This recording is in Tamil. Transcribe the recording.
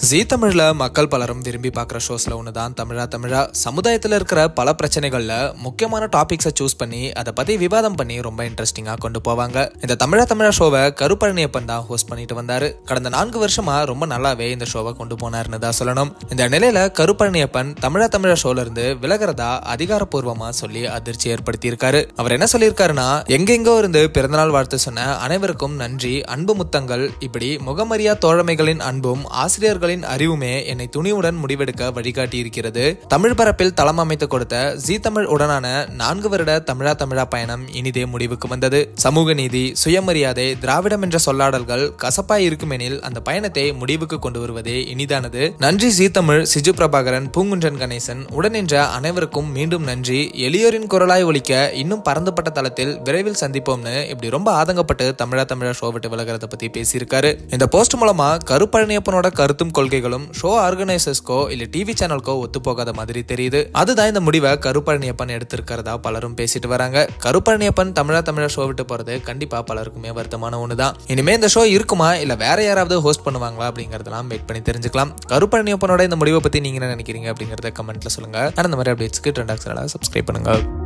ஜீ தமிழ்ல மக்கள் பலரும் விரும்பி பார்க்குற ஷோஸ்ல ஒன்று தான் தமிழா தமிழா சமுதாயத்தில் இருக்கிற பல பிரச்சனைகள்ல முக்கியமான டாபிக்ஸை சூஸ் பண்ணி அதை பத்தி விவாதம் பண்ணி ரொம்ப இன்ட்ரெஸ்டிங்கா கொண்டு போவாங்க இந்த தமிழா தமிழா ஷோவை கருப்பழனியப்பன் தான் ஹோஸ்ட் பண்ணிட்டு வந்தாரு கடந்த நான்கு வருஷமா ரொம்ப நல்லாவே இந்த ஷோவை கொண்டு போனாருன்னு தான் சொல்லணும் இந்த நிலையில கருப்பழனியப்பன் தமிழா தமிழா ஷோல இருந்து விலகிறதா அதிகாரப்பூர்வமா சொல்லி அதிர்ச்சி ஏற்படுத்தி இருக்காரு அவர் என்ன சொல்லியிருக்காருன்னா எங்கெங்கோ இருந்து பிறந்தநாள் வாழ்த்து சொன்ன அனைவருக்கும் நன்றி அன்பு முத்தங்கள் இப்படி முகமறியா தோழமைகளின் அன்பும் ஆசிரியர்களின் அறிவுமே என்னை துணிவுடன் முடிவெடுக்க வழிகாட்டி இருக்கிறது தமிழ் பரப்பில் தளம் அமைத்து கொடுத்த ஜி தமிழ் உடனான நான்கு வருட தமிழா தமிழா பயணம் இனிதே முடிவுக்கு வந்தது சமூக நீதி சுயமரியாதை திராவிடம் என்ற சொல்லாடல்கள் கசப்பாய் இருக்குமெனில் அந்த பயணத்தை முடிவுக்கு கொண்டு வருவதே இனிதானது நன்றி ஜி தமிழ் சிஜு பிரபாகரன் பூங்குன்றன் கணேசன் உடனின்ற அனைவருக்கும் மீண்டும் நன்றி எளியோரின் குரலாய் ஒலிக்க இன்னும் பறந்துபட்ட தளத்தில் விரைவில் சந்திப்போம்னு இப்படி ரொம்ப ஆதங்கப்பட்டு தமிழா தமிழா ஷோ விட்டு விலகிறத பத்தி பேசியிருக்காரு இந்த போஸ்ட் மூலமா கருப்பழனியப்பனோட கருத்தும் கொள்கைகளும் ஷோ ஆர்கனைசர்ஸ்க்கோ இல்ல டிவி சேனல்க்கோ ஒத்து போகாத மாதிரி தெரியுது அதுதான் இந்த முடிவை கருப்பழனியப்பன் எடுத்திருக்கிறதா பலரும் பேசிட்டு வராங்க கருப்பழனியப்பன் தமிழா தமிழா ஷோ விட்டு போறது கண்டிப்பா பலருக்குமே வருத்தமான ஒண்ணுதான் இனிமே இந்த ஷோ இருக்குமா இல்ல வேற யாராவது ஹோஸ்ட் பண்ணுவாங்களா அப்படிங்கறதெல்லாம் வெயிட் பண்ணி தெரிஞ்சுக்கலாம் கருப்பழனியப்பனோட இந்த முடிவை பத்தி நீங்க என்ன நினைக்கிறீங்க அப்படிங்கறத கமெண்ட்ல சொல்லுங்க ஆனா இந்த மாதிரி அப்டேட்ஸ்க்கு ட்ரெண்டாக்ஸ் சப்ஸ்கிரைப் பண்ணுங்க